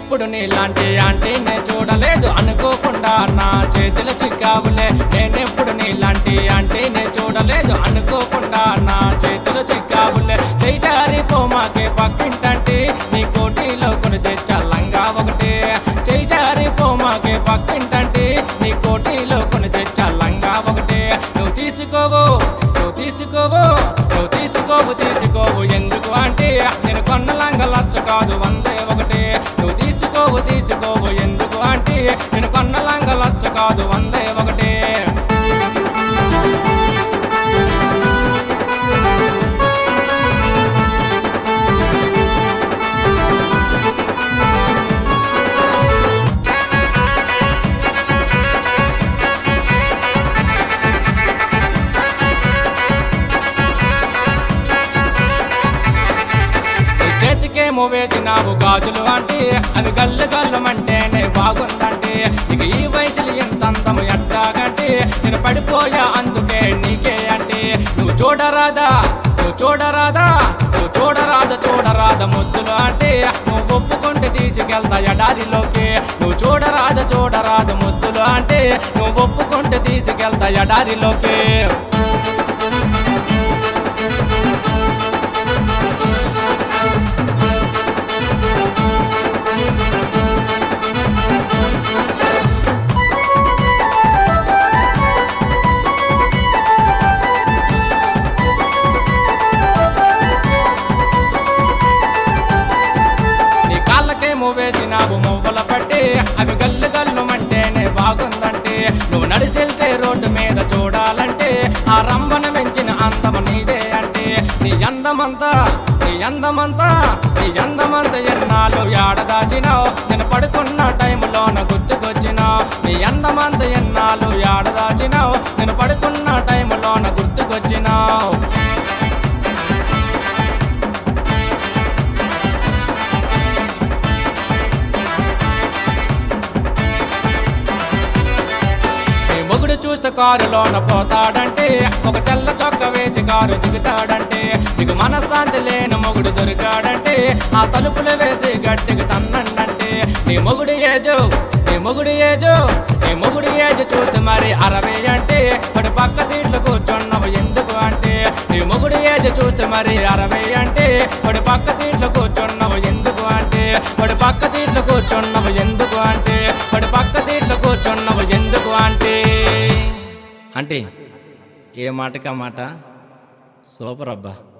నేనెప్పుడు నీలాంటి ఆంటీ నే చూడలేదు అనుకోకుండా నా చేతులు చిక్కావులే నేనెప్పుడు నీలాంటి ఆంటీ నే చూడలేదు అనుకోకుండా నా చేతులు చిక్కావులే చేయి పోమాకే పక్కింటంటే నీ కోటిలో కొని తెచ్చల్లంగా ఒకటి చేయి పోమాకే పక్కింటంటే నీ కోటిలో కొని తెచ్చల్లంగా ఒకటి నువ్వు తీసుకోవు నువ్వు తీసుకోవు నువ్వు తీసుకోవు తీసుకోవు ఎందుకు అంటే నేను కొన్న లంగ లచ్చ కాదు వందే ఒకటి నువ్వు తీసుకోవు తీసుకోవు ఎందుకు అంటే నేను కొన్న లంగ లచ్చ కాదు వందే ఒకటి నీ చేతికేమో వేసినావు గాజులు అంటే అవి గల్లు గల్లుమంటేనే బాగుందంటే ఇక ఈ వయసులో ఎంత అందము ఎట్టాగంటే నేను పడిపోయా అందుకే నీకే అంటే నువ్వు చూడరాదా నువ్వు చూడరాదా నువ్వు చూడరాదా చూడరాదా ముద్దులు అంటే నువ్వు ఒప్పుకుంటే తీసుకెళ్తా ఎడారిలోకి నువ్వు చూడరాదా చూడరాదా ముద్దులు అంటే నువ్వు ఒప్పుకుంటే తీసుకెళ్తా ఎడారిలోకి నీ కాళ్ళకేమో వేసినావు మువ్వల పట్టి అవి గల్లు గల్లు మంటేనే బాగుందంటే నువ్వు నడిచెళ్తే రోడ్డు మీద చూడాలంటే ఆ రంభన మించిన అందము నీదే అంటే నీ అందమంతా నీ అందమంతా నీ అందమంతా ఎన్నాళ్ళు ఏడదాచినావు నేను పడుకున్న టైంలోన గుర్తుకొచ్చినావు నీ అందమంతా ఎన్నాళ్ళు ఏడదాచినావు నేను పడుకున్న టైంలోన గుర్తుకొచ్చినావు నీ మొగుడు చూస్తే కారులోన పోతాడంటే ఒక తెల్ల చొక్క వేసి కారు దిగుతాడంటే నీకు మనశ్శాంతి లేని మొగుడు దొరికాడంటే ఆ తలుపులు వేసి గట్టిగా తన్నండంటే నీ మొగుడు ఏజు నీ మొగుడు ఏజు నీ మొగుడు ఏజు చూస్తే మరి అరవై అంటే వాడు పక్క సీట్లు కూర్చున్నావు ఎందుకు అంటే నీ మొగుడు ఏజు చూస్తే మరి అరవై అంటే వాడు పక్క సీట్లు కూర్చున్నావు ఎందుకు అంటే వాడు పక్క సీట్లు కూర్చున్నావు ఎందుకు అంటే వాడు పక్క సీట్లు కూర్చున్నావు ఎందుకు అంటే అంటే ఏ మాటకా మాట సూపర్ అబ్బా